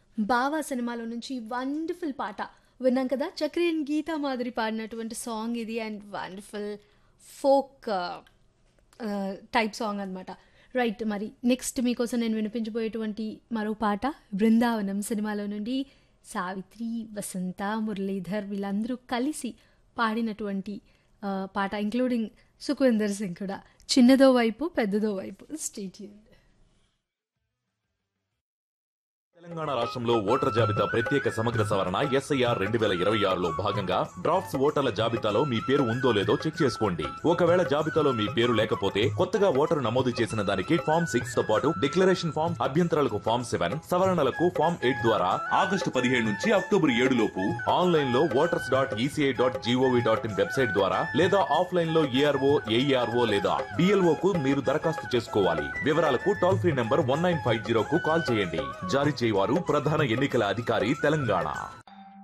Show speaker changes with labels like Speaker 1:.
Speaker 1: బావా సినిమాలో నుంచి వండర్ఫుల్ పాట విన్నాం కదా చక్రియన్ గీతా మాదిరి పాడినటువంటి సాంగ్ ఇది and wonderful folk type song అనమాట రైట్ మరి నెక్స్ట్ మీకోసం నేను వినిపించబోయేటువంటి మరో పాట బృందావనం సినిమాలో నుండి సావిత్రి వసంత మురళీధర్ వీళ్ళందరూ కలిసి పాడినటువంటి ఆ, పాట ఇంక్లూడింగ్ సుఖ్వీందర్ సింగ్ కూడా చిన్నదో వైపు పెద్దదో వైపు స్టేట్యూన్
Speaker 2: తెలంగాణ రాష్ట్రంలో ఓటర్ జాబితా ప్రత్యేక సమగ్ర సవరణ ఎస్ఐఆర్ రెండు వేల ఇరవై ఆరులో భాగంగా డ్రాఫ్ట్స్ ఓటర్ల జాబితాలో మీ పేరు ఉందో లేదో చెక్ చేసుకోండి ఒకవేళ జాబితాలో మీ పేరు లేకపోతే కొత్తగా ఓటరు నమోదు చేసిన దానికి ఫామ్ సిక్స్ తో పాటు డిక్లరేషన్ ఫామ్ అభ్యంతరాలకు ఫామ్ సెవెన్ సవరణలకు ఫామ్ ఎయిట్ ద్వారా ఆగస్టు పదిహేడు నుంచి అక్టోబర్ ఏడు లోపు ఆన్లైన్ లో voters dot ECI dot gov dot in website ద్వారా లేదా ఆఫ్లైన్ లో ఏఆర్ఓ ఏఈఆర్ఓ లేదా డిఎల్ఓ కు మీరు దరఖాస్తు చేసుకోవాలి వివరాలకు toll free number one nine five zero కు కాల్ చేయండి జారీ చేయవారు ప్రధాన ఎన్నికల అధికారి తెలంగాణ